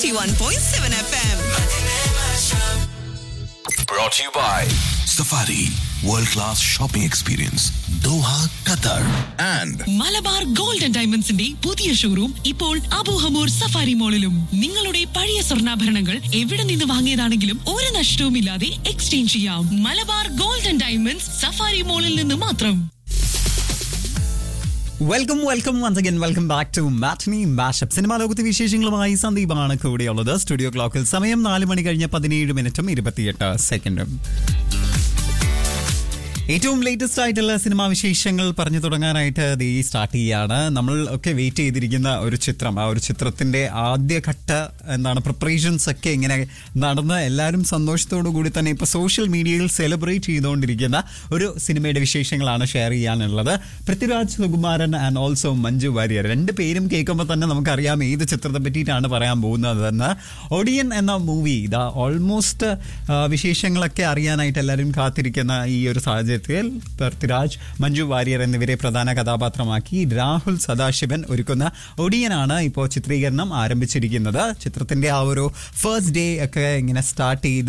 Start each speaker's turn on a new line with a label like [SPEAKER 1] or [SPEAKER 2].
[SPEAKER 1] 91.7 FM.
[SPEAKER 2] Brought to you by Safari World Class Shopping Experience Doha, Qatar and
[SPEAKER 3] Malabar gold and ഡയമണ്ട്സിന്റെ പുതിയ showroom ഇപ്പോൾ Abu Hamour safari മോളിലും നിങ്ങളുടെ പഴയ സ്വർണ്ണാഭരണങ്ങൾ എവിടെ നിന്ന് വാങ്ങിയതാണെങ്കിലും ഒരു നഷ്ടവുമില്ലാതെ എക്സ്ചേഞ്ച് ചെയ്യാം Malabar gold and diamonds Safari മോളിൽ നിന്ന് മാത്രം
[SPEAKER 4] welcome welcome once again welcome back to matinee mashup സിനിമാ ലോകത്തെ വിശേഷങ്ങളുമായി സന്ദീപാണ് കൂടെയുള്ളത് സ്റ്റുഡിയോ ക്ലോക്കിൽ സമയം നാല് മണി കഴിഞ്ഞ് പതിനേഴ് മിനിറ്റും ഇരുപത്തിയെട്ട് സെക്കൻഡും ഏറ്റവും ലേറ്റസ്റ്റ് ആയിട്ടുള്ള സിനിമാ വിശേഷങ്ങൾ പറഞ്ഞു തുടങ്ങാനായിട്ട് ദേ സ്റ്റാർട്ട് ചെയ്യാണ് നമ്മൾ ഒക്കെ വെയിറ്റ് ചെയ്തിരിക്കുന്ന ഒരു ചിത്രം ആ ഒരു ചിത്രത്തിന്റെ ആദ്യഘട്ട എന്താണ് പ്രിപ്പറേഷൻസ് ഒക്കെ ഇങ്ങനെ നടന്ന് എല്ലാവരും സന്തോഷത്തോടു കൂടി തന്നെ ഇപ്പൊ സോഷ്യൽ മീഡിയയിൽ സെലിബ്രേറ്റ് ചെയ്തുകൊണ്ടിരിക്കുന്ന ഒരു സിനിമയുടെ വിശേഷങ്ങളാണ് ഷെയർ ചെയ്യാനുള്ളത് പൃഥ്വിരാജ് സുകുമാരൻ ആൻഡ് ഓൾസോ മഞ്ജു വാര്യർ രണ്ട് പേരും കേൾക്കുമ്പോൾ തന്നെ നമുക്കറിയാം ഏത് ചിത്രത്തെ പറ്റിയിട്ടാണ് പറയാൻ പോകുന്നതെന്ന് ഒഡിയൻ എന്ന മൂവി ഇതാ ഓൾമോസ്റ്റ് വിശേഷങ്ങളൊക്കെ അറിയാനായിട്ട് എല്ലാവരും കാത്തിരിക്കുന്ന ഈ ഒരു സാഹചര്യത്തിൽ പൃഥ്വിരാജ് മഞ്ജു വാര്യർ എന്നിവരെ പ്രധാന കഥാപാത്രമാക്കി രാഹുൽ സദാശിവൻ ഒരുക്കുന്ന ഒഡിയനാണ് ഇപ്പോൾ ചിത്രീകരണം ആരംഭിച്ചിരിക്കുന്നത് ചിത്രത്തിന്റെ ആ ഒരു ഫസ്റ്റ് ഡേ ഒക്കെ ഇങ്ങനെ സ്റ്റാർട്ട് ചെയ്ത്